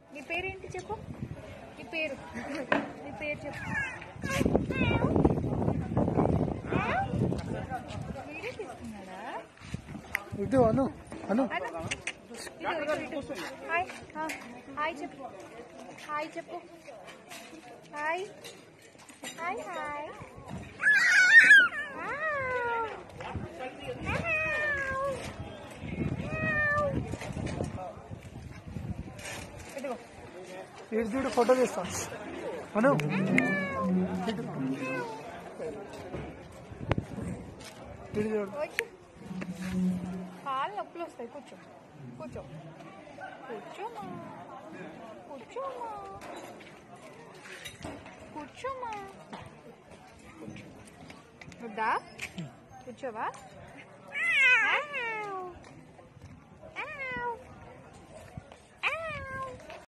నీ పేరేంటి చెప్పు నీ పేరు నీ పేరు చెప్పు వీడియో తీసుకున్నాడా ఇటు అను అను అను ఇటు ఇటు ఇటు హాయ్ ఆ, హాయ్ చెప్పు హాయ్ చెప్పు హాయ్ హాయ్ హాయ్ ఇదిగో ఇటు చూడు ఫోటో తీస్తా అను ఇటు ఇటు చూడు వచ్చి కాళ్ళు నొప్పులు వస్తాయి కూర్చో కూర్చో కూర్చోమా కూర్చోమా కూర్చోమా కూర్చో వద్దా కూర్చోవా